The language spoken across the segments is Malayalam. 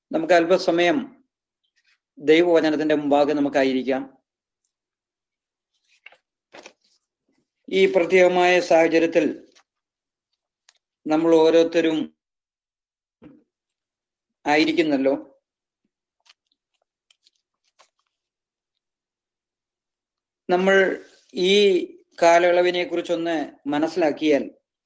നമുക്ക് അല്പസമയം ദൈവവചനത്തിന്റെ മുമ്പാകെ നമുക്കായിരിക്കാം ഈ പ്രത്യേകമായ സാഹചര്യത്തിൽ നമ്മൾ ഓരോരുത്തരും ആയിരിക്കുന്നല്ലോ നമ്മൾ ഈ കാലയളവിനെ കുറിച്ചൊന്ന് മനസ്സിലാക്കിയാൽ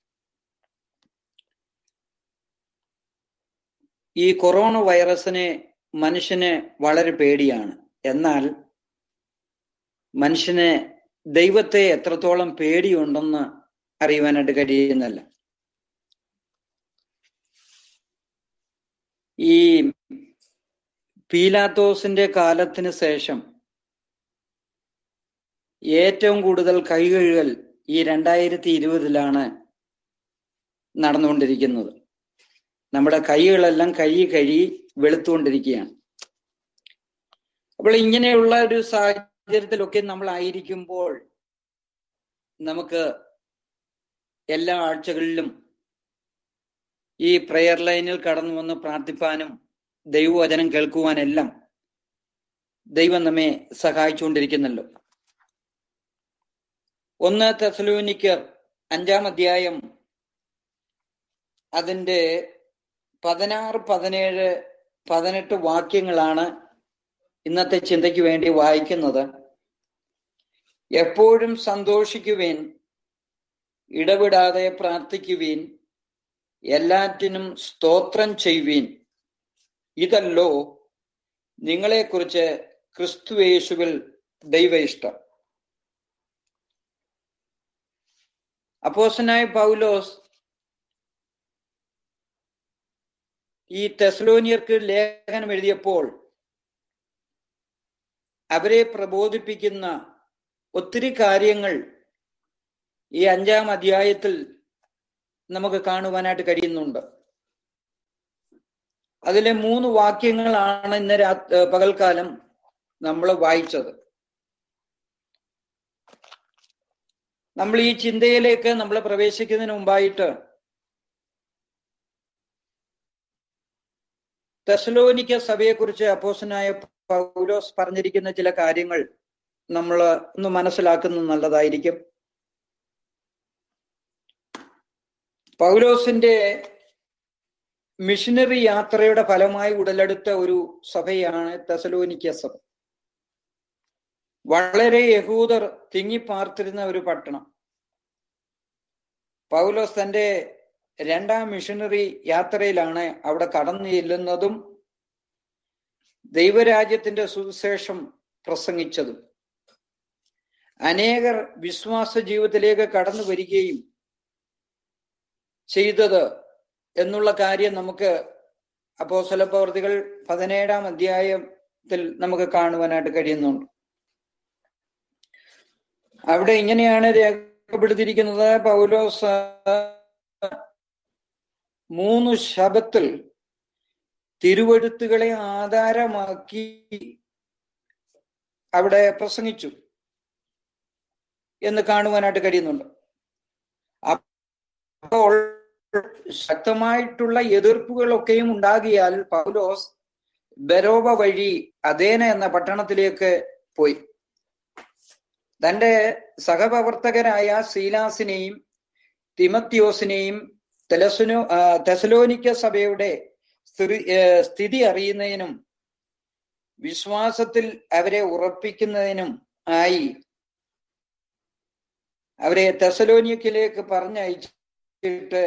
ഈ കൊറോണ വൈറസിനെ മനുഷ്യന് വളരെ പേടിയാണ് എന്നാൽ മനുഷ്യന് ദൈവത്തെ എത്രത്തോളം പേടിയുണ്ടെന്ന് അറിയുവാനായിട്ട് കഴിയുന്നല്ല ഈ പീലാത്തോസിന്റെ കാലത്തിന് ശേഷം ഏറ്റവും കൂടുതൽ കൈകഴുകൽ ഈ രണ്ടായിരത്തി ഇരുപതിലാണ് നടന്നുകൊണ്ടിരിക്കുന്നത് നമ്മുടെ കൈകളെല്ലാം കഴുകി കഴുകി വെളുത്തുകൊണ്ടിരിക്കുകയാണ് അപ്പോൾ ഇങ്ങനെയുള്ള ഒരു സാഹചര്യത്തിലൊക്കെ നമ്മൾ ആയിരിക്കുമ്പോൾ നമുക്ക് എല്ലാ ആഴ്ചകളിലും ഈ പ്രെയർ ലൈനിൽ കടന്നു വന്ന് പ്രാർത്ഥിപ്പാനും ദൈവവചനം കേൾക്കുവാനെല്ലാം ദൈവം നമ്മെ സഹായിച്ചുകൊണ്ടിരിക്കുന്നല്ലോ ഒന്ന് തെസലൂനിക്കർ അഞ്ചാം അധ്യായം അതിൻ്റെ പതിനാറ് പതിനേഴ് പതിനെട്ട് വാക്യങ്ങളാണ് ഇന്നത്തെ ചിന്തയ്ക്ക് വേണ്ടി വായിക്കുന്നത് എപ്പോഴും സന്തോഷിക്കുവേൻ ഇടവിടാതെ പ്രാർത്ഥിക്കുവീൻ എല്ലാറ്റിനും സ്തോത്രം ചെയ്യുവീൻ ഇതല്ലോ നിങ്ങളെക്കുറിച്ച് ക്രിസ്തുവേശുവിൽ ദൈവ ഇഷ്ടം അപ്പോസനായ പൗലോസ് ഈ തെസ്ലോനിയർക്ക് ലേഖനം എഴുതിയപ്പോൾ അവരെ പ്രബോധിപ്പിക്കുന്ന ഒത്തിരി കാര്യങ്ങൾ ഈ അഞ്ചാം അധ്യായത്തിൽ നമുക്ക് കാണുവാനായിട്ട് കഴിയുന്നുണ്ട് അതിലെ മൂന്ന് വാക്യങ്ങളാണ് ഇന്ന് രാ പകൽക്കാലം നമ്മൾ വായിച്ചത് നമ്മൾ ഈ ചിന്തയിലേക്ക് നമ്മൾ പ്രവേശിക്കുന്നതിന് മുമ്പായിട്ട് തെസലോനിക്ക സഭയെക്കുറിച്ച് അപ്പോസനായ പൗലോസ് പറഞ്ഞിരിക്കുന്ന ചില കാര്യങ്ങൾ നമ്മൾ ഒന്ന് മനസ്സിലാക്കുന്നത് നല്ലതായിരിക്കും പൗലോസിന്റെ മിഷനറി യാത്രയുടെ ഫലമായി ഉടലെടുത്ത ഒരു സഭയാണ് തെസലോനിക്ക സഭ വളരെ യഹൂദർ തിങ്ങിപ്പാർത്തിരുന്ന ഒരു പട്ടണം പൗലോസ് തന്റെ രണ്ടാം മിഷനറി യാത്രയിലാണ് അവിടെ കടന്നു ചെല്ലുന്നതും ദൈവരാജ്യത്തിന്റെ സുവിശേഷം പ്രസംഗിച്ചതും അനേകർ വിശ്വാസ ജീവിതത്തിലേക്ക് കടന്നു വരികയും ചെയ്തത് എന്നുള്ള കാര്യം നമുക്ക് അപ്പോസ്തല പ്രവർത്തികൾ പതിനേഴാം അധ്യായത്തിൽ നമുക്ക് കാണുവാനായിട്ട് കഴിയുന്നുണ്ട് അവിടെ ഇങ്ങനെയാണ് രേഖപ്പെടുത്തിയിരിക്കുന്നത് പൗലോസ് മൂന്ന് ശബത്തിൽ തിരുവഴുത്തുകളെ ആധാരമാക്കി അവിടെ പ്രസംഗിച്ചു എന്ന് കാണുവാനായിട്ട് കഴിയുന്നുണ്ട് അപ്പോൾ ശക്തമായിട്ടുള്ള എതിർപ്പുകളൊക്കെയും ഉണ്ടാകിയാൽ പൗലോസ് ബരോബ വഴി അതേന എന്ന പട്ടണത്തിലേക്ക് പോയി തന്റെ സഹപ്രവർത്തകരായ സീലാസിനെയും തിമത്യോസിനെയും തെലസുനോ തെസലോനിക്ക സഭയുടെ സ്ഥിതി അറിയുന്നതിനും വിശ്വാസത്തിൽ അവരെ ഉറപ്പിക്കുന്നതിനും ആയി അവരെ തെസലോനിയക്കിലേക്ക് പറഞ്ഞയച്ചിട്ട്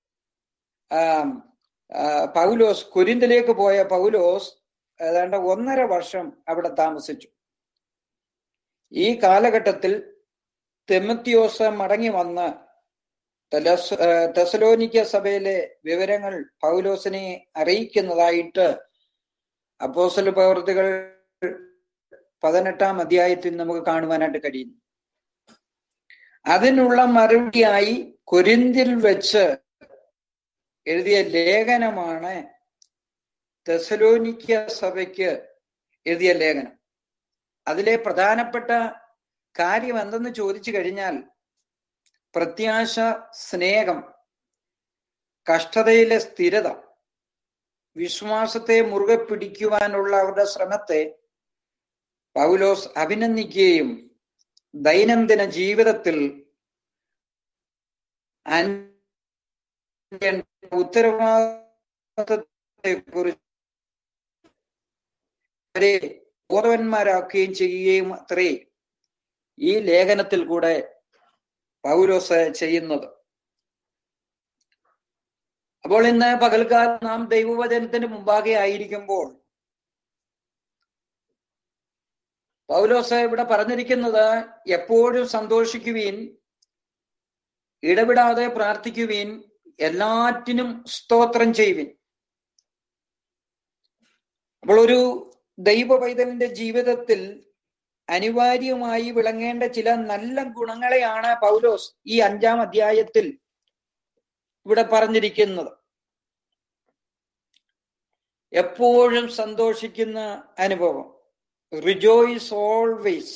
പൗലോസ് കുരിന്തിലേക്ക് പോയ പൗലോസ് ഏതാണ്ട് ഒന്നര വർഷം അവിടെ താമസിച്ചു ഈ കാലഘട്ടത്തിൽ തെമത്യോസ് മടങ്ങി വന്ന് തെസലോനിക്ക സഭയിലെ വിവരങ്ങൾ പൗലോസിനെ അറിയിക്കുന്നതായിട്ട് അപ്പോസല പ്രവൃത്തികൾ പതിനെട്ടാം അധ്യായത്തിൽ നമുക്ക് കാണുവാനായിട്ട് കഴിയുന്നു അതിനുള്ള മറുപടിയായി കൊരിന്തിൽ വെച്ച് എഴുതിയ ലേഖനമാണ് തെസലോനിക്ക സഭയ്ക്ക് എഴുതിയ ലേഖനം അതിലെ പ്രധാനപ്പെട്ട കാര്യം എന്തെന്ന് ചോദിച്ചു കഴിഞ്ഞാൽ പ്രത്യാശ സ്നേഹം കഷ്ടതയിലെ സ്ഥിരത വിശ്വാസത്തെ മുറുകെ പിടിക്കുവാനുള്ള അവരുടെ ശ്രമത്തെ പൗലോസ് അഭിനന്ദിക്കുകയും ദൈനംദിന ജീവിതത്തിൽ ഉത്തരവാദിത്തത്തെ കുറിച്ച് അവരെ ബോധവന്മാരാക്കുകയും ചെയ്യുകയും അത്രേ ഈ ലേഖനത്തിൽ കൂടെ പൗലോസ് ചെയ്യുന്നത് അപ്പോൾ ഇന്ന് പകൽക്കാലം നാം ദൈവവചനത്തിന് മുമ്പാകെ ആയിരിക്കുമ്പോൾ പൗലോസ് ഇവിടെ പറഞ്ഞിരിക്കുന്നത് എപ്പോഴും സന്തോഷിക്കുവീൻ ഇടവിടാതെ പ്രാർത്ഥിക്കുവീൻ എല്ലാറ്റിനും സ്തോത്രം ചെയ്യുവിൻ അപ്പോൾ ഒരു ദൈവ പൈതലിന്റെ ജീവിതത്തിൽ അനിവാര്യമായി വിളങ്ങേണ്ട ചില നല്ല ഗുണങ്ങളെയാണ് പൗലോസ് ഈ അഞ്ചാം അധ്യായത്തിൽ ഇവിടെ പറഞ്ഞിരിക്കുന്നത് എപ്പോഴും സന്തോഷിക്കുന്ന അനുഭവം റിജോയ്സ് ഓൾവേസ്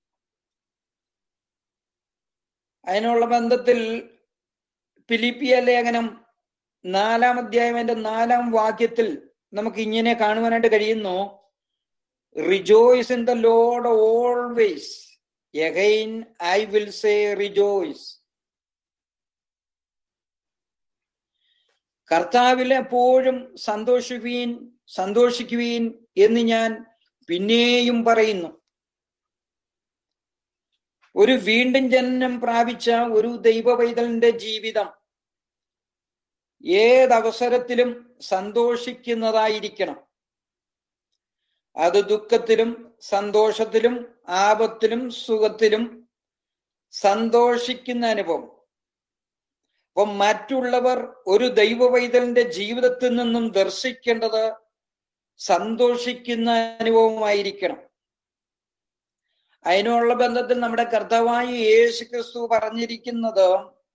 അതിനുള്ള ബന്ധത്തിൽ ഫിലിപ്പിയ ലേഖനം നാലാം അധ്യായം എന്റെ നാലാം വാക്യത്തിൽ നമുക്ക് ഇങ്ങനെ കാണുവാനായിട്ട് കഴിയുന്നു rejoice in the Lord always again I will say rejoice കർത്താവിൽ എപ്പോഴും സന്തോഷിക്കുവീൻ സന്തോഷിക്കുവീൻ എന്ന് ഞാൻ പിന്നെയും പറയുന്നു ഒരു വീണ്ടും ജനനം പ്രാപിച്ച ഒരു ദൈവ പൈതലിന്റെ ജീവിതം ഏതവസരത്തിലും സന്തോഷിക്കുന്നതായിരിക്കണം അത് ദുഃഖത്തിലും സന്തോഷത്തിലും ആപത്തിലും സുഖത്തിലും സന്തോഷിക്കുന്ന അനുഭവം അപ്പം മറ്റുള്ളവർ ഒരു ദൈവ പൈതലിന്റെ ജീവിതത്തിൽ നിന്നും ദർശിക്കേണ്ടത് സന്തോഷിക്കുന്ന അനുഭവമായിരിക്കണം അതിനുള്ള ബന്ധത്തിൽ നമ്മുടെ കർത്താവായ യേശു ക്രിസ്തു പറഞ്ഞിരിക്കുന്നത്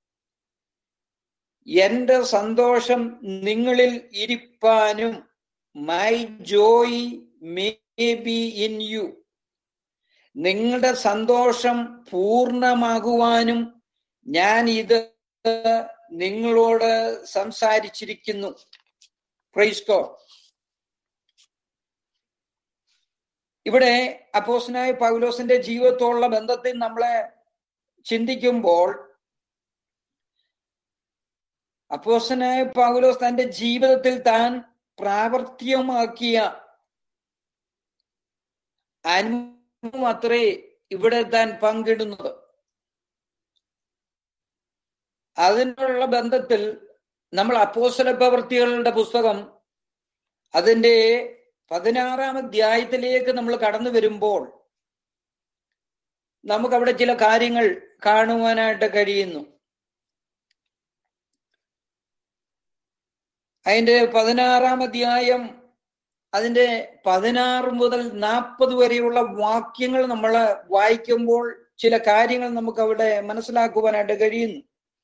എന്റെ സന്തോഷം നിങ്ങളിൽ ഇരിപ്പാനും my joy may be in you നിങ്ങളുടെ സന്തോഷം പൂർണ്ണമാകുവാനും ഞാൻ ഇത് നിങ്ങളോട് സംസാരിച്ചിരിക്കുന്നു പ്രൈസ്കോ ഇവിടെ അപ്പോസനായ പൗലോസിന്റെ ജീവിതത്തോടുള്ള ബന്ധത്തിൽ നമ്മളെ ചിന്തിക്കുമ്പോൾ അപ്പോസനായ പൗലോസ് തന്റെ ജീവിതത്തിൽ താൻ പ്രാവർത്തികമാക്കിയ അനുഭവം അത്രേ ഇവിടെ താൻ പങ്കിടുന്നത് അതിനുള്ള ബന്ധത്തിൽ നമ്മൾ അപ്പോസല പ്രവൃത്തികളുടെ പുസ്തകം അതിന്റെ പതിനാറാം അധ്യായത്തിലേക്ക് നമ്മൾ കടന്നു വരുമ്പോൾ നമുക്ക് അവിടെ ചില കാര്യങ്ങൾ കാണുവാനായിട്ട് കഴിയുന്നു അതിന്റെ പതിനാറാം അധ്യായം അതിന്റെ പതിനാറ് മുതൽ നാൽപ്പത് വരെയുള്ള വാക്യങ്ങൾ നമ്മൾ വായിക്കുമ്പോൾ ചില കാര്യങ്ങൾ നമുക്ക് അവിടെ മനസ്സിലാക്കുവാനായിട്ട് കഴിയുന്നു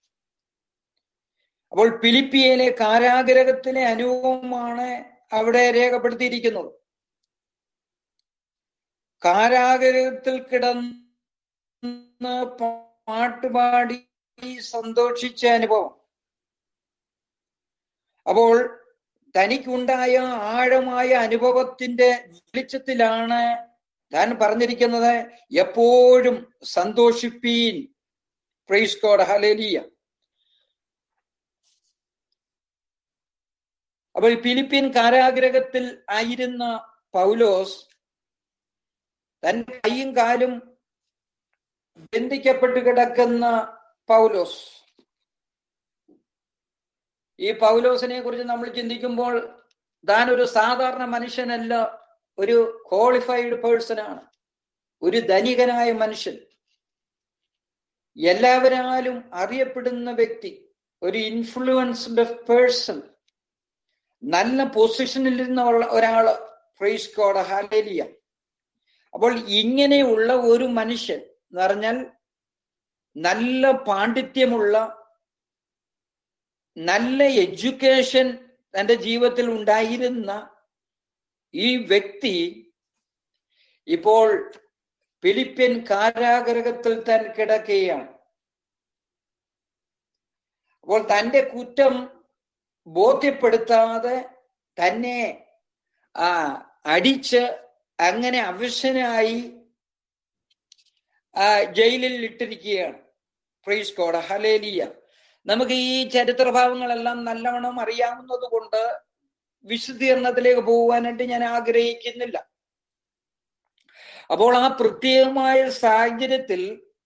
അപ്പോൾ ഫിലിപ്പിയയിലെ കാരാഗ്രഹത്തിലെ അനുഭവമാണ് അവിടെ രേഖപ്പെടുത്തിയിരിക്കുന്നത് കാരാഗ്രഹത്തിൽ കിടന്ന് പാട്ടുപാടി സന്തോഷിച്ച അനുഭവം അപ്പോൾ തനിക്കുണ്ടായ ആഴമായ അനുഭവത്തിന്റെ വെളിച്ചത്തിലാണ് താൻ പറഞ്ഞിരിക്കുന്നത് എപ്പോഴും സന്തോഷിപ്പീൻ പ്രൈസ് കോഡ് ഹലേലിയ അപ്പോൾ ഫിലിപ്പീൻ കാരാഗ്രഹത്തിൽ ആയിരുന്ന പൗലോസ് തന്റെ കൈയും കാലും ബന്ധിക്കപ്പെട്ട് കിടക്കുന്ന പൗലോസ് ഈ പൗലോസിനെ കുറിച്ച് നമ്മൾ ചിന്തിക്കുമ്പോൾ താൻ ഒരു സാധാരണ മനുഷ്യനല്ല ഒരു ക്വാളിഫൈഡ് പേഴ്സൺ ആണ് ഒരു ധനികനായ മനുഷ്യൻ എല്ലാവരാലും അറിയപ്പെടുന്ന വ്യക്തി ഒരു ഇൻഫ്ലുവൻസ്ഡ് പേഴ്സൺ നല്ല പൊസിഷനിൽ ഇരുന്ന ഒരാള് ഫ്രൈസ് കോഡ് ഹാലേലിയ അപ്പോൾ ഇങ്ങനെയുള്ള ഒരു മനുഷ്യൻ എന്ന് പറഞ്ഞാൽ നല്ല പാണ്ഡിത്യമുള്ള നല്ല എഡ്യൂക്കേഷൻ തന്റെ ജീവിതത്തിൽ ഉണ്ടായിരുന്ന ഈ വ്യക്തി ഇപ്പോൾ ഫിലിപ്പിയൻ കാരാഗ്രഹത്തിൽ താൻ കിടക്കുകയാണ് അപ്പോൾ തന്റെ കുറ്റം ബോധ്യപ്പെടുത്താതെ തന്നെ ആ അടിച്ച് അങ്ങനെ അവശനായി ആ ജയിലിൽ ഇട്ടിരിക്കുകയാണ് പ്രൈസ് കോഡ് ഹലേലിയ നമുക്ക് ഈ ചരിത്രഭാവങ്ങളെല്ലാം നല്ലവണ്ണം അറിയാവുന്നത് കൊണ്ട് വിശദീകരണത്തിലേക്ക് പോകുവാനായിട്ട് ഞാൻ ആഗ്രഹിക്കുന്നില്ല അപ്പോൾ ആ പ്രത്യേകമായ സാഹചര്യത്തിൽ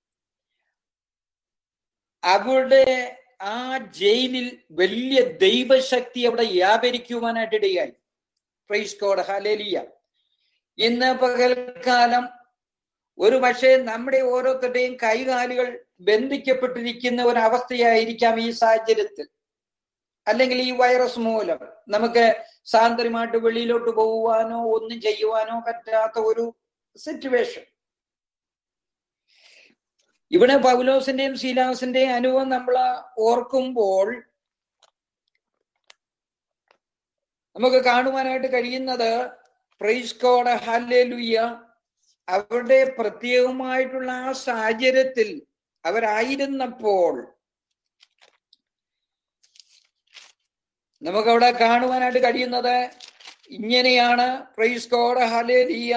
അവരുടെ ആ ജയിലിൽ വലിയ ദൈവശക്തി അവിടെ വ്യാപരിക്കുവാനായിട്ട് ഇടയായി പ്രൈസ് കോഡ് ഹലേലിയ ഇന്ന് പകൽക്കാലം ഒരു പക്ഷേ നമ്മുടെ ഓരോരുത്തരുടെയും കൈകാലുകൾ ബന്ധിക്കപ്പെട്ടിരിക്കുന്ന ഒരു അവസ്ഥയായിരിക്കാം ഈ സാഹചര്യത്തിൽ അല്ലെങ്കിൽ ഈ വൈറസ് മൂലം നമുക്ക് സാന്ത്വനമായിട്ട് വെളിയിലോട്ട് പോകുവാനോ ഒന്നും ചെയ്യുവാനോ പറ്റാത്ത ഒരു സിറ്റുവേഷൻ ഇവിടെ പൗലോസിന്റെയും ശീലാസിന്റെയും അനുഭവം നമ്മൾ ഓർക്കുമ്പോൾ നമുക്ക് കാണുവാനായിട്ട് കഴിയുന്നത് പ്രൈസ് കോഡ് ഹല്ലേലുയ്യ അവരുടെ പ്രത്യേകമായിട്ടുള്ള ആ സാഹചര്യത്തിൽ അവരായിരുന്നപ്പോൾ നമുക്കവിടെ കാണുവാനായിട്ട് കഴിയുന്നത് ഇങ്ങനെയാണ് പ്രൈസ് കോഡ് ഹലേലിയ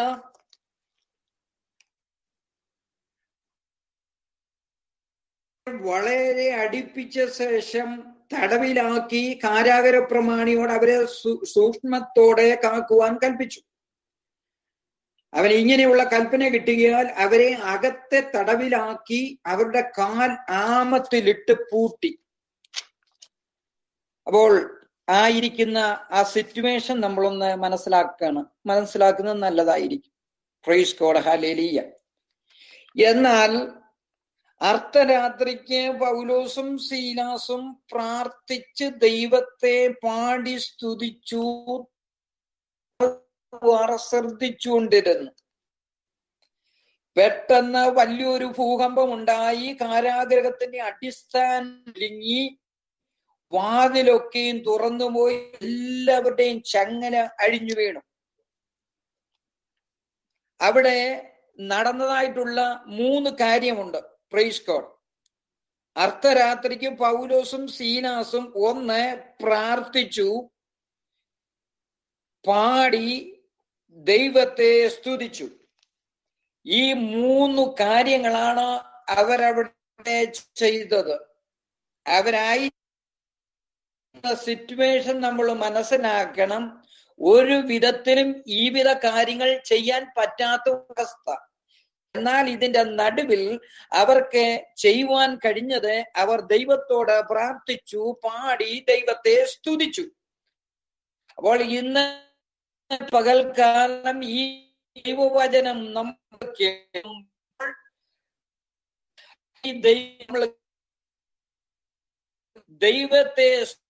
വളരെ അടുപ്പിച്ച ശേഷം തടവിലാക്കി കാരാഗര പ്രമാണിയോട് അവരെ സൂക്ഷ്മത്തോടെ കാക്കുവാൻ കൽപ്പിച്ചു അവൻ ഇങ്ങനെയുള്ള കൽപ്പന കിട്ടുകയാൽ അവരെ അകത്തെ തടവിലാക്കി അവരുടെ കാൽ ആമത്തിലിട്ട് പൂട്ടി അപ്പോൾ ആയിരിക്കുന്ന ആ സിറ്റുവേഷൻ നമ്മളൊന്ന് മനസ്സിലാക്കണം മനസ്സിലാക്കുന്നത് നല്ലതായിരിക്കും ഫ്രൈസ് കോഡ് ഹലേലിയ എന്നാൽ അർദ്ധരാത്രിക്ക് പൗലോസും സീലാസും പ്രാർത്ഥിച്ച് ദൈവത്തെ പാടി സ്തുതിച്ചു ശ്രദ്ധിച്ചുകൊണ്ടിരുന്നു പെട്ടെന്ന് വലിയൊരു ഭൂകമ്പം ഉണ്ടായി കാരാഗ്രഹത്തിന്റെ അടിസ്ഥാനം ലിങ്ങി വാതിലൊക്കെയും തുറന്നുപോയി എല്ലാവരുടെയും ചങ്ങല അഴിഞ്ഞു വീണു അവിടെ നടന്നതായിട്ടുള്ള മൂന്ന് കാര്യമുണ്ട് പ്രൈസ് കോഡ് അർദ്ധരാത്രിക്ക് പൗലോസും സീനാസും ഒന്ന് പ്രാർത്ഥിച്ചു പാടി ദൈവത്തെ സ്തുതിച്ചു ഈ മൂന്ന് കാര്യങ്ങളാണ് അവരവിടെ ചെയ്തത് അവരായി സിറ്റുവേഷൻ നമ്മൾ മനസ്സിലാക്കണം ഒരു വിധത്തിലും ഈ വിധ കാര്യങ്ങൾ ചെയ്യാൻ പറ്റാത്ത അവസ്ഥ എന്നാൽ ഇതിന്റെ നടുവിൽ അവർക്ക് ചെയ്യുവാൻ കഴിഞ്ഞത് അവർ ദൈവത്തോട് പ്രാർത്ഥിച്ചു പാടി ദൈവത്തെ സ്തുതിച്ചു അപ്പോൾ ഇന്ന് പകൽക്കാലം ഈ ദൈവവചനം നമുക്ക് ദൈവത്തെ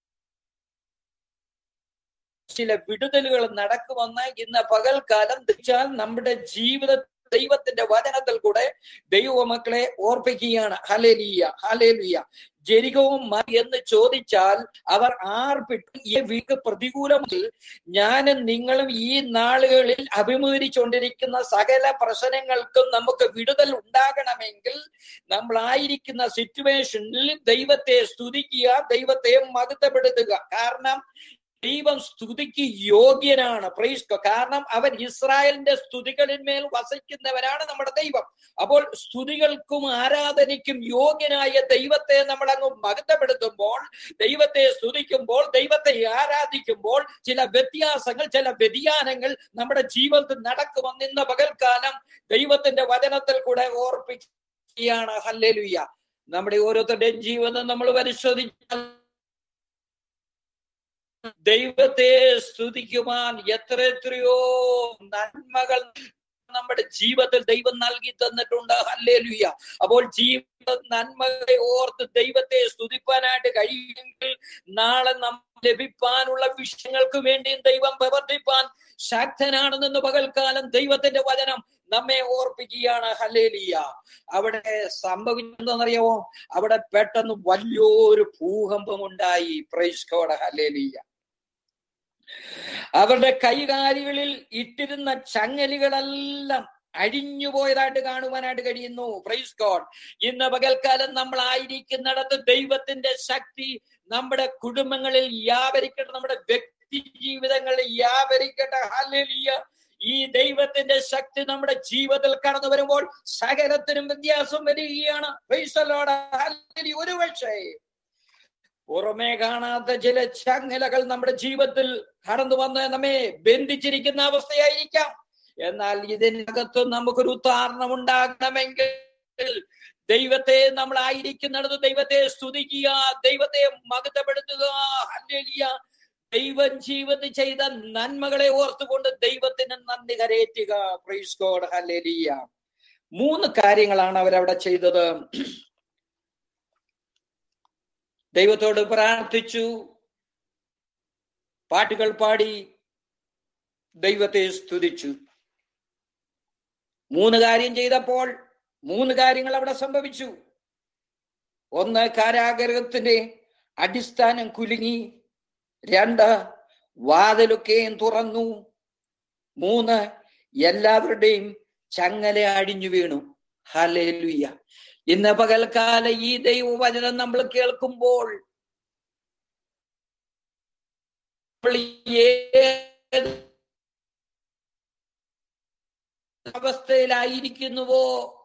ചില വിടുതലുകൾ നടക്കുമെന്ന് ഇന്ന് പകൽക്കാലം വെച്ചാൽ നമ്മുടെ ജീവിത ദൈവത്തിന്റെ വചനത്തിൽ കൂടെ ദൈവമക്കളെ ഓർപ്പിക്കുകയാണ് ഹലേലിയ ഹലേലിയ ജരികവും എന്ന് ചോദിച്ചാൽ അവർ ആർപ്പിട്ട് ഈ വീക്ക് പ്രതികൂലത്തിൽ ഞാനും നിങ്ങളും ഈ നാളുകളിൽ അഭിമുഖീകരിച്ചുകൊണ്ടിരിക്കുന്ന സകല പ്രശ്നങ്ങൾക്കും നമുക്ക് വിടുതൽ ഉണ്ടാകണമെങ്കിൽ നമ്മളായിരിക്കുന്ന സിറ്റുവേഷനിൽ ദൈവത്തെ സ്തുതിക്കുക ദൈവത്തെ മഹത്വപ്പെടുത്തുക കാരണം ദൈവം സ്തുതിക്ക് യോഗ്യനാണ് പ്രൈസ് കാരണം അവൻ ഇസ്രായേലിന്റെ സ്തുതികളിന്മേൽ വസിക്കുന്നവനാണ് നമ്മുടെ ദൈവം അപ്പോൾ സ്തുതികൾക്കും ആരാധനയ്ക്കും യോഗ്യനായ ദൈവത്തെ നമ്മൾ അങ്ങ് മഹത്വപ്പെടുത്തുമ്പോൾ ദൈവത്തെ സ്തുതിക്കുമ്പോൾ ദൈവത്തെ ആരാധിക്കുമ്പോൾ ചില വ്യത്യാസങ്ങൾ ചില വ്യതിയാനങ്ങൾ നമ്മുടെ ജീവിതത്തിൽ നടക്കുമെന്ന് ഇന്ന് പകൽക്കാലം ദൈവത്തിന്റെ വചനത്തിൽ കൂടെ ഓർപ്പിക്കുകയാണ് ഹല്ലേലുയ്യ നമ്മുടെ ഓരോരുത്തരുടെയും ജീവിതം നമ്മൾ പരിശോധിച്ചാൽ ദൈവത്തെ സ്തുതിക്കുവാൻ എത്ര എത്രയോ നന്മകൾ നമ്മുടെ ജീവിതത്തിൽ ദൈവം നൽകി തന്നിട്ടുണ്ട് ഹല്ലേലുയ്യ അപ്പോൾ ജീവിത നന്മകളെ ഓർത്ത് ദൈവത്തെ സ്തുതിപ്പാനായിട്ട് കഴിയുമെങ്കിൽ നാളെ നമ്മൾ ലഭിക്കാനുള്ള വിഷയങ്ങൾക്ക് വേണ്ടിയും ദൈവം പ്രവർത്തിപ്പാൻ ശക്തനാണെന്ന് പകൽക്കാലം ദൈവത്തിന്റെ വചനം നമ്മെ ഓർപ്പിക്കുകയാണ് ഹലേലിയ അവിടെ സംഭവിച്ചെന്നറിയാമോ അവിടെ പെട്ടെന്ന് വലിയൊരു ഭൂകമ്പം ഉണ്ടായി പ്രൈസ്കോടെ ഹലേലിയ അവരുടെ കൈകാലികളിൽ ഇട്ടിരുന്ന ചങ്ങലുകളെല്ലാം അഴിഞ്ഞുപോയതായിട്ട് കാണുവാനായിട്ട് കഴിയുന്നു പ്രൈസ് ഗോഡ് ഇന്ന് പകൽക്കാലം നമ്മൾ ആയിരിക്കുന്നിടത്ത് ദൈവത്തിന്റെ ശക്തി നമ്മുടെ കുടുംബങ്ങളിൽ വ്യാപരിക്കട്ടെ നമ്മുടെ വ്യക്തി വ്യക്തി ജീവിതങ്ങളിൽ വ്യാപരിക്കട്ടെ ഹല്ലേലൂയ ഈ ദൈവത്തിന്റെ ശക്തി നമ്മുടെ ജീവിതത്തിൽ കടന്നു വരുമ്പോൾ സകലത്തിനും വ്യത്യാസം വരികയാണ് Praise the Lord. Hallelujah. ഒരു പക്ഷേ പുറമേ കാണാത്ത ചില ചങ്ങലകൾ നമ്മുടെ ജീവിതത്തിൽ കടന്നു വന്ന് നമ്മെ ബന്ധിച്ചിരിക്കുന്ന അവസ്ഥയായിരിക്കാം എന്നാൽ ഇതിനകത്ത് നമുക്കൊരു ഉദാഹരണം ഉണ്ടാകണമെങ്കിൽ ദൈവത്തെ നമ്മൾ ആയിരിക്കുന്നിടത്ത് ദൈവത്തെ സ്തുതിക്കുക ദൈവത്തെ മകതപ്പെടുത്തുക ഹല്ലേലൂയ ദൈവം ജീവിതത്തിൽ ചെയ്ത നന്മകളെ ഓർത്തുകൊണ്ട് ദൈവത്തിന് നന്ദി കരയേറ്റുക പ്രൈസ് ഗോഡ് ഹല്ലേലൂയ മൂന്ന് കാര്യങ്ങളാണ് അവരവിടെ ചെയ്തത് ദൈവത്തോട് പ്രാർത്ഥിച്ചു പാട്ടുകൾ പാടി ദൈവത്തെ സ്തുതിച്ചു മൂന്ന് കാര്യം ചെയ്തപ്പോൾ മൂന്ന് കാര്യങ്ങൾ അവിടെ സംഭവിച്ചു ഒന്ന് കാരാഗ്രഹത്തിന്റെ അടിസ്ഥാനം കുലുങ്ങി രണ്ട് വാതിലൊക്കെയും തുറന്നു മൂന്ന് എല്ലാവരുടെയും ചങ്ങല അടിഞ്ഞു വീണു ഹലേലുയ്യ ഇന്ന് പകൽക്കാല ഈ ദൈവവചനം നമ്മൾ കേൾക്കുമ്പോൾ നമ്മൾ ഏത് അവസ്ഥയിലായിരിക്കുന്നുവോ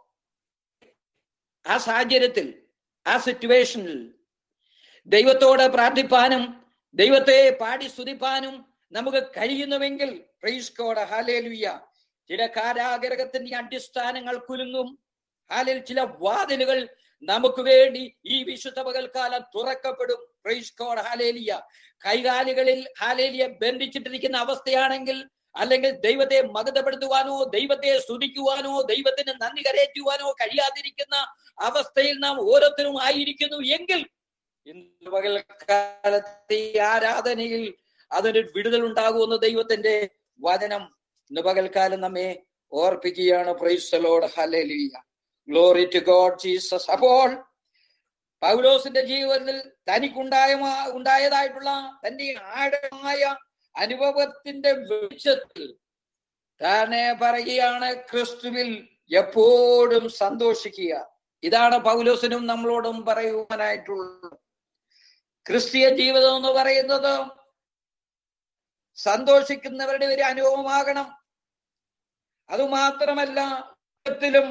ആ സാഹചര്യത്തിൽ ആ സിറ്റുവേഷനിൽ ദൈവത്തോട് പ്രാർത്ഥിപ്പാനും ദൈവത്തെ പാടി സ്തുതിപ്പാനും നമുക്ക് കഴിയുന്നുവെങ്കിൽ പ്രൈസ് കോഡ് ഹാലേലുയ്യ ചില കാരാഗ്രഹത്തിന്റെ അടിസ്ഥാനങ്ങൾ കുലുങ്ങും ഹാലിൽ ചില വാതിലുകൾ നമുക്ക് വേണ്ടി ഈ വിശുദ്ധ പകൽക്കാലം തുറക്കപ്പെടും പ്രൈസ് കോഡ് ഹാലേലിയ കൈകാലുകളിൽ ഹാലേലിയ ബന്ധിച്ചിട്ടിരിക്കുന്ന അവസ്ഥയാണെങ്കിൽ അല്ലെങ്കിൽ ദൈവത്തെ മകതപ്പെടുത്തുവാനോ ദൈവത്തെ സ്തുതിക്കുവാനോ ദൈവത്തിന് നന്ദി കരയറ്റുവാനോ കഴിയാതിരിക്കുന്ന അവസ്ഥയിൽ നാം ഓരോരുത്തരും ആയിരിക്കുന്നു എങ്കിൽ ഇന്ന് പകൽക്കാലത്തെ ഈ ആരാധനയിൽ അതിന് വിടുതൽ ഉണ്ടാകുമെന്ന് ദൈവത്തിന്റെ വചനം ഇന്ന് പകൽക്കാലം നമ്മെ ഓർപ്പിക്കുകയാണ് praise the Lord hallelujah glory to God Jesus അപ്പോൾ പൗലോസിന്റെ ജീവിതത്തിൽ തനിക്കുണ്ടായ ഉണ്ടായതായിട്ടുള്ള തന്റെ ആഴമായ അനുഭവത്തിന്റെ വെളിച്ചത്തിൽ തന്നെ പറയുകയാണ് ക്രിസ്തുവിൽ എപ്പോഴും സന്തോഷിക്കുക ഇതാണ് പൗലോസിനും നമ്മളോടും പറയുവാനായിട്ടുള്ളത് ക്രിസ്തീയ ജീവിതം എന്ന് പറയുന്നത് സന്തോഷിക്കുന്നവരുടെ ഒരു അനുഭവമാകണം അതുമാത്രമല്ല ത്തിലും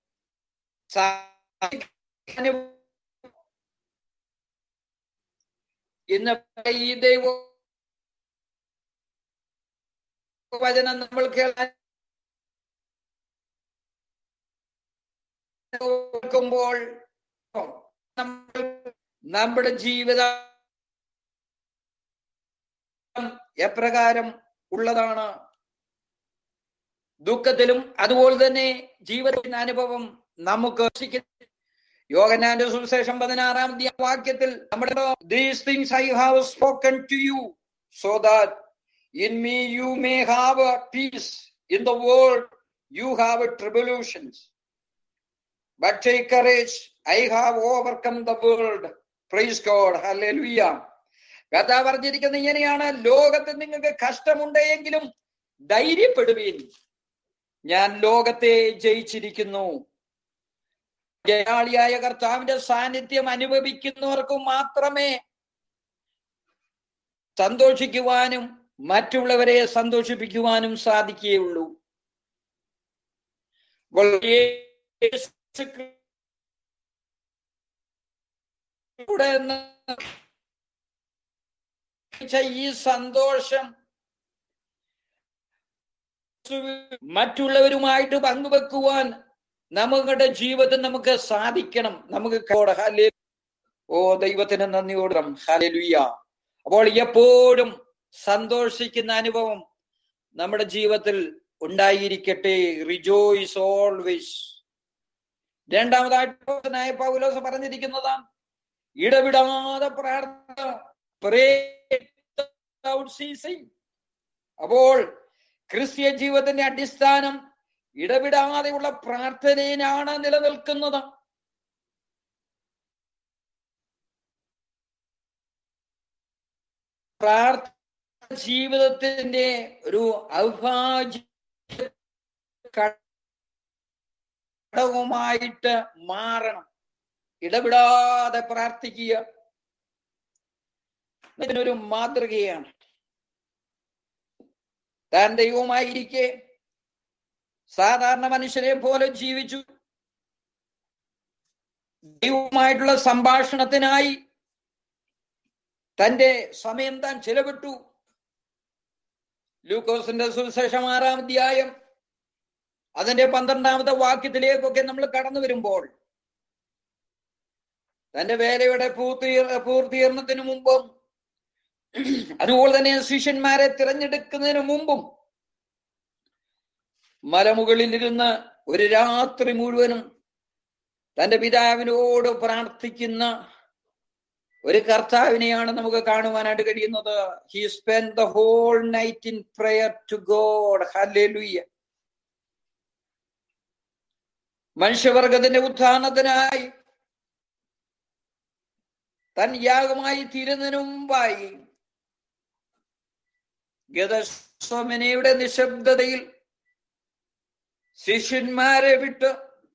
ഇന്ന് ഈ ദൈവ വചനം നമ്മൾ കേൾക്കാൻ കേൾക്കുമ്പോൾ നമ്മൾ നമ്മുടെ ജീവിതം എപ്രകാരം ഉള്ളതാണ് ദുഃഖത്തിലും അതുപോലെ തന്നെ ജീവിതത്തിന്റെ അനുഭവം നമുക്ക് യോഗനാന്റെ സുവിശേഷം പതിനാറാം വാക്യത്തിൽ നമ്മുടെ these things I have spoken to you so that in me you may have peace in the world you have tribulations but take courage I have overcome the world praise God hallelujah കഥ പറഞ്ഞിരിക്കുന്നത് ഇങ്ങനെയാണ് ലോകത്ത് നിങ്ങൾക്ക് കഷ്ടമുണ്ടെങ്കിലും ധൈര്യപ്പെടുവീൻ ഞാൻ ലോകത്തെ ജയിച്ചിരിക്കുന്നു ജയാളിയായ കർത്താവിന്റെ സാന്നിധ്യം അനുഭവിക്കുന്നവർക്ക് മാത്രമേ സന്തോഷിക്കുവാനും മറ്റുള്ളവരെ സന്തോഷിപ്പിക്കുവാനും സാധിക്കുകയുള്ളൂ ഈ സന്തോഷം മറ്റുള്ളവരുമായിട്ട് പങ്കുവെക്കുവാൻ നമ്മുടെ ജീവിതത്തിൽ നമുക്ക് സാധിക്കണം നമുക്ക് ഓ ദൈവത്തിന് നന്ദിയോടും ഹലലുയ്യ അപ്പോൾ എപ്പോഴും സന്തോഷിക്കുന്ന അനുഭവം നമ്മുടെ ജീവിതത്തിൽ ഉണ്ടായിരിക്കട്ടെ റിജോയ്സ് ഓൾവേസ് രണ്ടാമതായിട്ട് പൗലോസ് പറഞ്ഞിരിക്കുന്നതാ ഇടവിടാതെ പ്രാർത്ഥന അപ്പോൾ ക്രിസ്ത്യ ജീവിതത്തിന്റെ അടിസ്ഥാനം ഇടവിടാതെയുള്ള പ്രാർത്ഥനയിലാണ് നിലനിൽക്കുന്നത് പ്രാർത്ഥന ജീവിതത്തിന്റെ ഒരു അവിഭാജ്യ ഘടകമായിട്ട് മാറണം ഇടവിടാതെ പ്രാർത്ഥിക്കുക ഇതിനൊരു മാതൃകയാണ് താൻ ദൈവമായിരിക്കെ സാധാരണ മനുഷ്യരെ പോലെ ജീവിച്ചു ദൈവവുമായിട്ടുള്ള സംഭാഷണത്തിനായി തന്റെ സമയം താൻ ചെലവിട്ടു ലൂക്കോസിന്റെ സുവിശേഷം ആറാം അധ്യായം അതിന്റെ പന്ത്രണ്ടാമത്തെ വാക്യത്തിലേക്കൊക്കെ നമ്മൾ കടന്നു വരുമ്പോൾ തന്റെ വേലയുടെ പൂർത്തീർ പൂർത്തീകരണത്തിന് മുമ്പും അതുപോലെ തന്നെ ശിഷ്യന്മാരെ തിരഞ്ഞെടുക്കുന്നതിന് മുമ്പും മലമുകളിലിരുന്ന് ഒരു രാത്രി മുഴുവനും തന്റെ പിതാവിനോട് പ്രാർത്ഥിക്കുന്ന ഒരു കർത്താവിനെയാണ് നമുക്ക് കാണുവാനായിട്ട് കഴിയുന്നത് he spend the whole night in prayer to God hallelujah മനുഷ്യവർഗത്തിന്റെ ഉത്ഥാനത്തിനായി തൻ യാഗമായി തീരുന്നതിന് മുമ്പായി ഗതസ്വമനയുടെ നിശബ്ദതയിൽ ശിഷ്യന്മാരെ വിട്ട്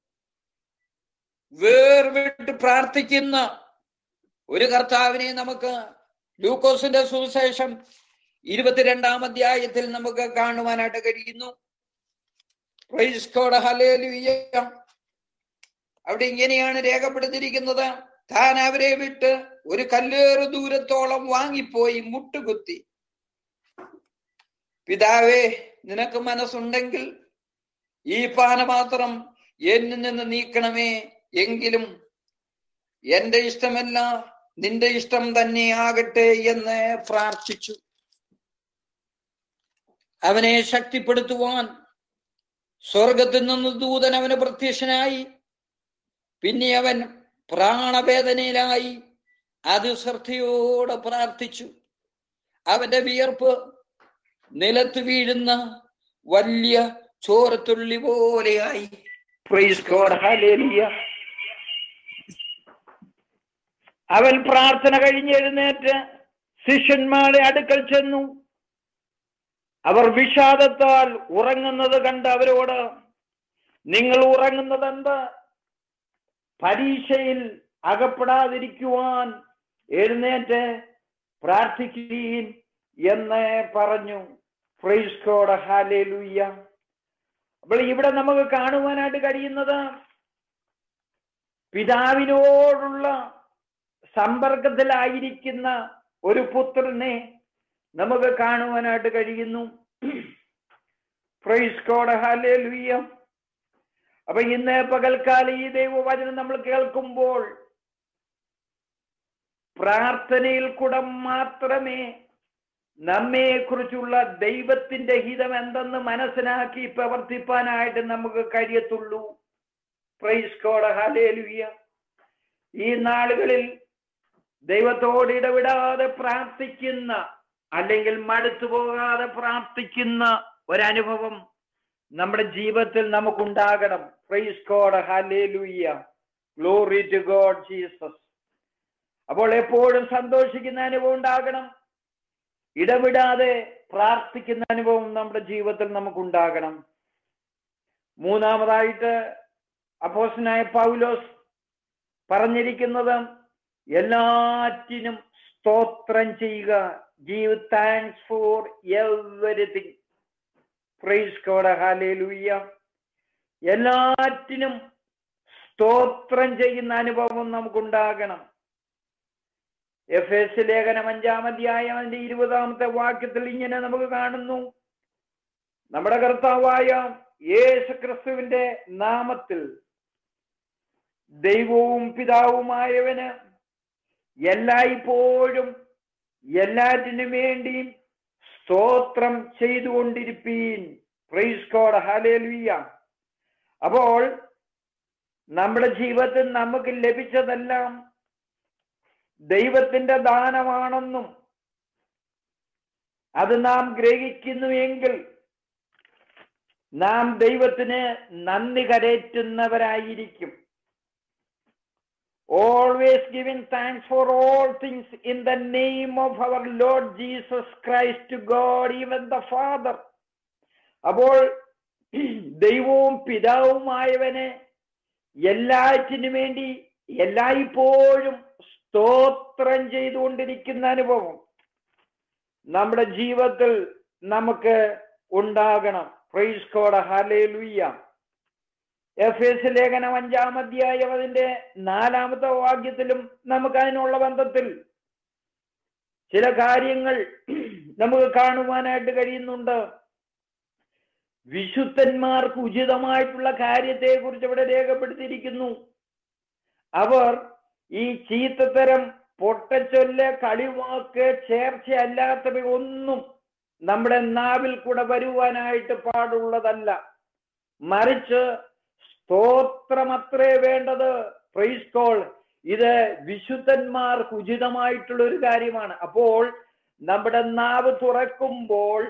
വേർവിട്ട് പ്രാർത്ഥിക്കുന്ന ഒരു കർത്താവിനെ നമുക്ക് ലൂക്കോസിന്റെ സുവിശേഷം ഇരുപത്തിരണ്ടാം അധ്യായത്തിൽ നമുക്ക് കാണുവാനായിട്ട് കഴിയുന്നു പ്രൈസ് ഗോഡ് ഹല്ലേലൂയ അവിടെ ഇങ്ങനെയാണ് രേഖപ്പെടുത്തിയിരിക്കുന്നത് താൻ അവരെ വിട്ട് ഒരു കല്ലേറ് ദൂരത്തോളം വാങ്ങിപ്പോയി മുട്ടുകുത്തി പിതാവേ നിനക്ക് മനസ്സുണ്ടെങ്കിൽ ഈ പാനപാത്രം എന്നിൽ നിന്ന് നീക്കണമേ എങ്കിലും എന്റെ ഇഷ്ടമല്ല നിന്റെ ഇഷ്ടം തന്നെ ആകട്ടെ എന്ന് പ്രാർത്ഥിച്ചു അവനെ ശക്തിപ്പെടുത്തുവാൻ സ്വർഗത്തിൽ നിന്ന് ദൂതൻ അവന് പ്രത്യക്ഷനായി പിന്നെ അവൻ പ്രാണവേദനയിലായി അത് ശ്രദ്ധയോടെ പ്രാർത്ഥിച്ചു അവന്റെ വിയർപ്പ് നിലത്ത് വീഴുന്ന വലിയ ചോരത്തുള്ളി പോലെയായി പ്രൈസ് ഗോഡ് ഹല്ലേലൂയ അവൻ പ്രാർത്ഥന കഴിഞ്ഞെഴുന്നേറ്റ് ശിഷ്യന്മാരുടെ അടുക്കൽ ചെന്നു അവർ വിഷാദത്താൽ ഉറങ്ങുന്നത് കണ്ട് അവരോട് നിങ്ങൾ ഉറങ്ങുന്നതെന്ത് പരീക്ഷയിൽ അകപ്പെടാതിരിക്കുവാൻ എഴുന്നേറ്റ് പ്രാർത്ഥിക്കുകയും എന്ന് പറഞ്ഞു ഫ്രൈസ് കോഡ് ഹാലേലൂയ്യ അപ്പോൾ ഇവിടെ നമുക്ക് കാണുവാനായിട്ട് കഴിയുന്നത് പിതാവിനോടുള്ള സമ്പർക്കത്തിലായിരിക്കുന്ന ഒരു പുത്രനെ നമുക്ക് കാണുവാനായിട്ട് കഴിയുന്നു ഫ്രൈസ് കോഡ് ഹാലേലൂയ്യ അപ്പൊ ഇന്ന് പകൽക്കാലം ഈ ദൈവവചനം നമ്മൾ കേൾക്കുമ്പോൾ പ്രാർത്ഥനയിൽ കൂടെ മാത്രമേ നമ്മെ കുറിച്ചുള്ള ദൈവത്തിന്റെ ഹിതം എന്തെന്ന് മനസ്സിലാക്കി പ്രവർത്തിപ്പാനായിട്ട് നമുക്ക് കഴിയത്തുള്ളൂ പ്രൈസ് കോഡ് ഹലേലുയ ഈ നാളുകളിൽ ദൈവത്തോട് ഇടവിടാതെ പ്രാർത്ഥിക്കുന്ന അല്ലെങ്കിൽ മടുത്തു പോകാതെ പ്രാർത്ഥിക്കുന്ന ഒരനുഭവം നമ്മുടെ ജീവിതത്തിൽ നമുക്കുണ്ടാകണം praise God hallelujah glory to God Jesus അപ്പോൾ എപ്പോഴും സന്തോഷിക്കുന്ന അനുഭവം ഉണ്ടാകണം ഇടവിടാതെ പ്രാർത്ഥിക്കുന്ന അനുഭവം നമ്മുടെ ജീവിതത്തിൽ നമുക്കുണ്ടാകണം മൂന്നാമതായിട്ട് അപ്പോസനായ പൗലോസ് പറഞ്ഞിരിക്കുന്നത് എല്ലാറ്റിനും സ്തോത്രം ചെയ്യുക give thanks for everything praise God hallelujah എല്ലാറ്റിനും സ്തോത്രം ചെയ്യുന്ന അനുഭവം നമുക്കുണ്ടാകണം എഫ് എസ് ലേഖനം അഞ്ചാം അധ്യായം അതിന്റെ ഇരുപതാമത്തെ വാക്യത്തിൽ ഇങ്ങനെ നമുക്ക് കാണുന്നു നമ്മുടെ കർത്താവായ യേശു ക്രിസ്തുവിന്റെ നാമത്തിൽ ദൈവവും പിതാവുമായവന് എല്ലായ്പ്പോഴും എല്ലാറ്റിനും വേണ്ടിയും സ്തോത്രം ചെയ്തുകൊണ്ടിരിപ്പീൻ പ്രൈസ് കോഡ് ഹലേലുയ്യ അപ്പോൾ നമ്മുടെ ജീവിതത്തിൽ നമുക്ക് ലഭിച്ചതെല്ലാം ദൈവത്തിന്റെ ദാനമാണെന്നും അത് നാം ഗ്രഹിക്കുന്നുവെങ്കിൽ നാം ദൈവത്തിന് നന്ദി കരേറ്റുന്നവരായിരിക്കും always giving thanks for all things in the name of our Lord Jesus Christ to God, even the Father. അപ്പോൾ ദൈവവും പിതാവുമായവന് എല്ലാറ്റിനു വേണ്ടി എല്ലായ്പ്പോഴും സ്തോത്രം ചെയ്തുകൊണ്ടിരിക്കുന്ന അനുഭവം നമ്മുടെ ജീവിതത്തിൽ നമുക്ക് ഉണ്ടാകണം പ്രൈസ് കോഡ് ഹാലേലുയ്യ എഫ് എസ് ലേഖനം അഞ്ചാം അധ്യായം അതിന്റെ നാലാമത്തെ വാക്യത്തിലും നമുക്ക് അതിനുള്ള ബന്ധത്തിൽ ചില കാര്യങ്ങൾ നമുക്ക് കാണുവാനായിട്ട് കഴിയുന്നുണ്ട് വിശുദ്ധന്മാർക്ക് ഉചിതമായിട്ടുള്ള കാര്യത്തെ കുറിച്ച് ഇവിടെ രേഖപ്പെടുത്തിയിരിക്കുന്നു അവർ ഈ ചീത്തത്തരം പൊട്ടച്ചൊല്ല് കളിവാക്ക് ചേർച്ചയല്ലാത്തവ ഒന്നും നമ്മുടെ നാവിൽ കൂടെ വരുവാനായിട്ട് പാടുള്ളതല്ല മറിച്ച് സ്തോത്രമത്രേ വേണ്ടത് പ്രൈസ് കോൾ ഇത് വിശുദ്ധന്മാർക്ക് ഉചിതമായിട്ടുള്ള ഒരു കാര്യമാണ് അപ്പോൾ നമ്മുടെ നാവ് തുറക്കുമ്പോൾ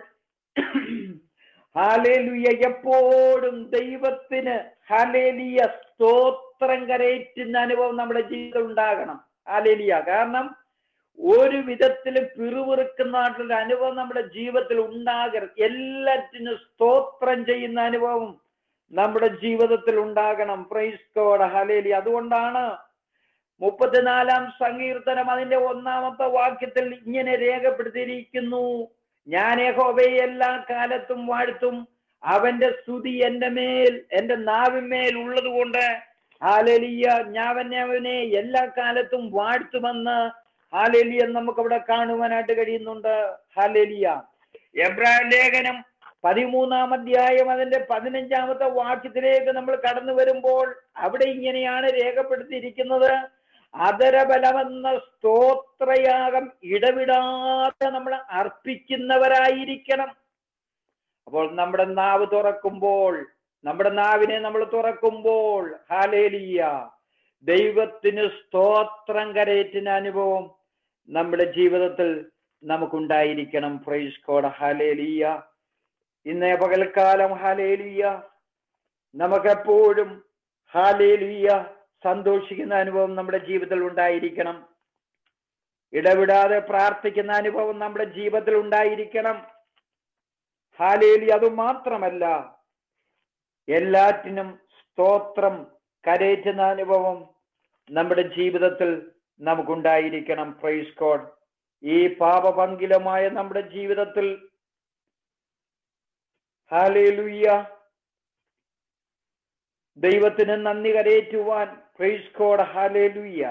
ഹാലേലുയ എപ്പോഴും ദൈവത്തിന് ഹാലേലിയ സ്തോത്രം കരയറ്റുന്ന അനുഭവം നമ്മുടെ ജീവിതത്തിൽ ഉണ്ടാകണം ഹാലേലിയ കാരണം ഒരു വിധത്തിലും പിറുവിറുക്കുന്നതായിട്ടുള്ള അനുഭവം നമ്മുടെ ജീവിതത്തിൽ ഉണ്ടാകരുത് എല്ലാറ്റിനും സ്തോത്രം ചെയ്യുന്ന അനുഭവം നമ്മുടെ ജീവിതത്തിൽ ഉണ്ടാകണം പ്രൈസ് കോഡ് ഹലേലി അതുകൊണ്ടാണ് മുപ്പത്തിനാലാം സങ്കീർത്തനം അതിന്റെ ഒന്നാമത്തെ വാക്യത്തിൽ ഇങ്ങനെ രേഖപ്പെടുത്തിയിരിക്കുന്നു ഞാൻ യഹോവയെ എല്ലാ കാലത്തും വാഴ്ത്തും അവന്റെ സ്തുതി എന്റെ മേൽ എന്റെ നാവിന്മേൽ ഉള്ളത് കൊണ്ട് ഹാലേലിയ ഞാൻ അവനെ എല്ലാ കാലത്തും വാഴ്ത്തുമെന്ന് ഹാലേലിയ നമുക്ക് അവിടെ കാണുവാനായിട്ട് കഴിയുന്നുണ്ട് ഹാലേലിയ എബ്രാഹിം ലേഖനം പതിമൂന്നാം അധ്യായം അതിന്റെ പതിനഞ്ചാമത്തെ വാക്യത്തിലേക്ക് നമ്മൾ കടന്നു വരുമ്പോൾ അവിടെ ഇങ്ങനെയാണ് രേഖപ്പെടുത്തിയിരിക്കുന്നത് അതരബലമെന്ന സ്തോത്രയാഗം ഇടവിടാതെ നമ്മൾ അർപ്പിക്കുന്നവരായിരിക്കണം അപ്പോൾ നമ്മുടെ നാവ് തുറക്കുമ്പോൾ നമ്മുടെ നാവിനെ നമ്മൾ തുറക്കുമ്പോൾ ഹാലേലിയ ദൈവത്തിന് സ്തോത്രം കരയറ്റുന്ന അനുഭവം നമ്മുടെ ജീവിതത്തിൽ നമുക്കുണ്ടായിരിക്കണം പ്രൈസ് കോഡ് ഹാലേലിയ ഇന്നേ പകൽക്കാലം ഹാലേലിയ നമുക്കെപ്പോഴും ഹാലേലിയ സന്തോഷിക്കുന്ന അനുഭവം നമ്മുടെ ജീവിതത്തിൽ ഉണ്ടായിരിക്കണം ഇടവിടാതെ പ്രാർത്ഥിക്കുന്ന അനുഭവം നമ്മുടെ ജീവിതത്തിൽ ഉണ്ടായിരിക്കണം ഹാലേലി അത് മാത്രമല്ല എല്ലാറ്റിനും സ്തോത്രം കരയറ്റുന്ന അനുഭവം നമ്മുടെ ജീവിതത്തിൽ നമുക്കുണ്ടായിരിക്കണം പ്രൈസ് കോഡ് ഈ പാപപങ്കിലമായ നമ്മുടെ ജീവിതത്തിൽ ഹാലേലുയ്യ ദൈവത്തിന് നന്ദി കരയേറ്റുവാൻ പ്രൈസ് കോഡ് ഹാലേലുയ്യ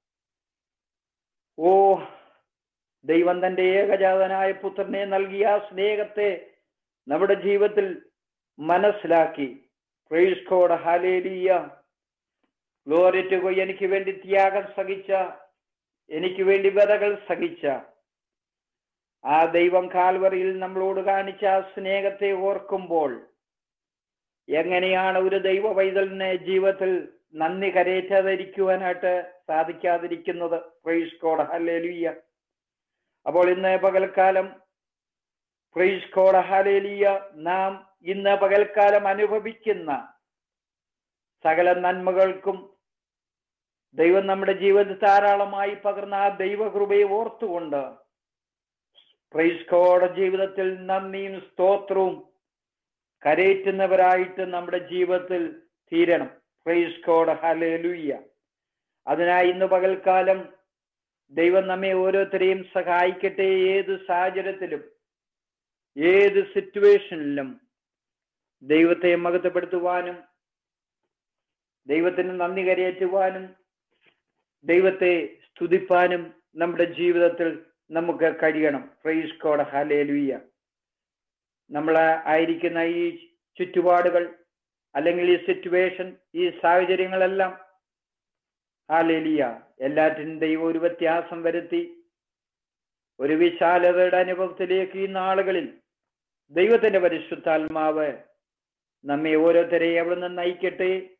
ഓ ദൈവം തന്റെ ഏകജാതനായ പുത്രനെ നൽകിയ ആ സ്നേഹത്തെ നമ്മുടെ ജീവിതത്തിൽ മനസ്സിലാക്കി പ്രൈസ് കോഡ് ഹാലേലിയ ഗ്ലോറിറ്റുകോ എനിക്ക് വേണ്ടി ത്യാഗം സഹിച്ച എനിക്ക് വേണ്ടി വിതകൾ സഹിച്ച ആ ദൈവം കാൽവറിയിൽ നമ്മളോട് കാണിച്ച ആ സ്നേഹത്തെ ഓർക്കുമ്പോൾ എങ്ങനെയാണ് ഒരു ദൈവ പൈതലിനെ ജീവിതത്തിൽ നന്ദി കരയേറ്റാതിരിക്കുവാനായിട്ട് സാധിക്കാതിരിക്കുന്നത് പ്രൈസ് കോഡ് ഹല്ലേലൂയ അപ്പോൾ ഇന്ന് പകൽക്കാലം പ്രൈസ് കോഡ് ഹല്ലേലൂയ നാം ഇന്ന് പകൽക്കാലം അനുഭവിക്കുന്ന സകല നന്മകൾക്കും ദൈവം നമ്മുടെ ജീവിതത്തിൽ ധാരാളമായി പകർന്ന ആ ദൈവകൃപയെ ഓർത്തുകൊണ്ട് പ്രൈസ് കോഡ് ജീവിതത്തിൽ നന്ദിയും സ്തോത്രവും കരയേറ്റുന്നവരായിട്ട് നമ്മുടെ ജീവിതത്തിൽ തീരണം പ്രൈസ് കോഡ് ഹലേലുയ്യ അതിനായി ഇന്ന് പകൽക്കാലം ദൈവം നമ്മെ ഓരോരുത്തരെയും സഹായിക്കട്ടെ ഏത് സാഹചര്യത്തിലും ഏത് സിറ്റുവേഷനിലും ദൈവത്തെ മഹത്വപ്പെടുത്തുവാനും ദൈവത്തിന് നന്ദി കരയേറ്റുവാനും ദൈവത്തെ സ്തുതിപ്പാനും നമ്മുടെ ജീവിതത്തിൽ നമുക്ക് കഴിയണം പ്രൈസ് കോഡ് ഹലേലുയ്യ നമ്മൾ ആയിരിക്കുന്ന ഈ ചുറ്റുപാടുകൾ അല്ലെങ്കിൽ ഈ സിറ്റുവേഷൻ ഈ സാഹചര്യങ്ങളെല്ലാം ഹാലേലിയ എല്ലാറ്റിനും ദൈവം ഒരു വ്യത്യാസം വരുത്തി ഒരു വിശാലതയുടെ അനുഭവത്തിലേക്ക് ഈ നാളുകളിൽ ദൈവത്തിന്റെ പരിശുദ്ധാത്മാവ് നമ്മെ ഓരോരുത്തരെയും അവിടുന്ന് നയിക്കട്ടെ